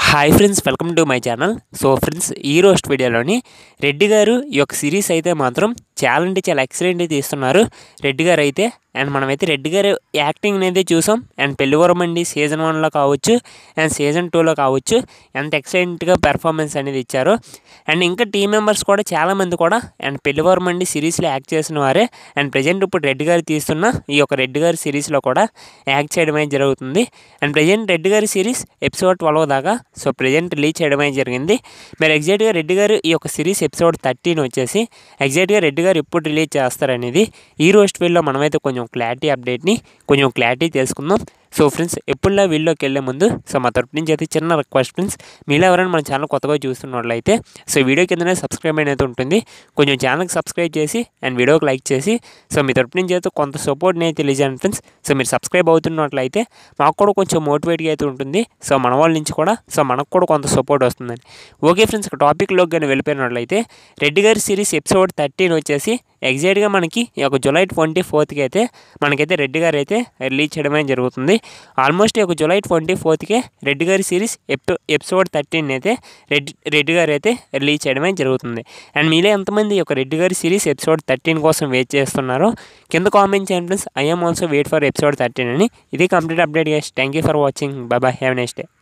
hi friends welcome to my channel so friends ఈ roast వీడియోలోని రెడ్డి గారు ఈ యొక్క సిరీస్ అయితే మాత్రం చాలా అంటే చాలా ఎక్సలెంట్ తీస్తున్నారు రెడ్డి గారు అయితే అండ్ మనమైతే రెడ్డి గారు యాక్టింగ్ అనేది చూసాం అండ్ పెళ్లివరం అండి సీజన్ వన్లో కావచ్చు అండ్ సీజన్ టూలో కావచ్చు ఎంత ఎక్సలెంట్గా పెర్ఫార్మెన్స్ అనేది ఇచ్చారు అండ్ ఇంకా టీం మెంబర్స్ కూడా చాలామంది కూడా అండ్ పెళ్లివరం అండి సిరీస్లో యాక్ట్ చేసిన వారే అండ్ ప్రజెంట్ ఇప్పుడు రెడ్డి గారు తీస్తున్న ఈ యొక్క రెడ్డి గారి సిరీస్లో కూడా యాక్ట్ చేయడం అయితే జరుగుతుంది అండ్ ప్రజెంట్ రెడ్డి గారి సిరీస్ ఎపిసోడ్ ట్వెల్వ్ దాకా సో ప్రజెంట్ రిలీజ్ చేయడం అయితే జరిగింది మరి ఎగ్జాక్ట్గా రెడ్డి గారు ఈ యొక్క సిరీస్ ఎపిసోడ్ థర్టీన్ వచ్చేసి ఎగ్జాక్ట్గా రెడ్డి గారు ఎప్పుడు రిలీజ్ చేస్తారనేది ఈ రోస్ట్ వీల్లో మనమైతే కొంచెం క్లారిటీ అప్డేట్ని కొంచెం క్లారిటీ తెలుసుకుందాం సో ఫ్రెండ్స్ ఎప్పుడులా వీళ్ళలోకి వెళ్ళే ముందు సో మా తరపు నుంచి అయితే చిన్న రిక్వెస్ట్ ఫ్రెండ్స్ మీలో ఎవరైనా మన ఛానల్ కొత్తగా చూస్తున్నట్లయితే సో వీడియో కిందనే సబ్స్క్రైబ్ అనేది ఉంటుంది కొంచెం ఛానల్కి సబ్స్క్రైబ్ చేసి అండ్ వీడియోకి లైక్ చేసి సో మీ తరపు నుంచి అయితే కొంత సపోర్ట్ని అయితే తెలియజేయండి ఫ్రెండ్స్ సో మీరు సబ్స్క్రైబ్ అవుతున్నట్లయితే మాకు కూడా కొంచెం మోటివేట్గా అయితే ఉంటుంది సో మన వాళ్ళ నుంచి కూడా సో మనకు కూడా కొంత సపోర్ట్ వస్తుందని ఓకే ఫ్రెండ్స్ ఇక టాపిక్లోకి కానీ వెళ్ళిపోయినట్లయితే రెడ్డి గారి సిరీస్ ఎపిసోడ్ థర్టీన్ వచ్చేసి ఎగ్జాక్ట్గా మనకి ఈ యొక్క జూలై ట్వంటీ ఫోర్త్కి అయితే మనకైతే రెడ్డి గారు అయితే రిలీజ్ చేయడమే జరుగుతుంది ఆల్మోస్ట్ ఈ యొక్క జూలై ట్వంటీ ఫోర్త్కే రెడ్డి గారి సిరీస్ ఎప్ ఎపిసోడ్ థర్టీన్ అయితే రెడ్డి రెడ్డి గారు అయితే రిలీజ్ చేయడమే జరుగుతుంది అండ్ మీలో ఎంతమంది ఈ యొక్క రెడ్డి గారి సిరీస్ ఎపిసోడ్ థర్టీన్ కోసం వెయిట్ చేస్తున్నారో కింద కామెంట్ చేయండి friends I'm also wait for episode thirteen అని ఇది complete update guys thank you for watching bye have next day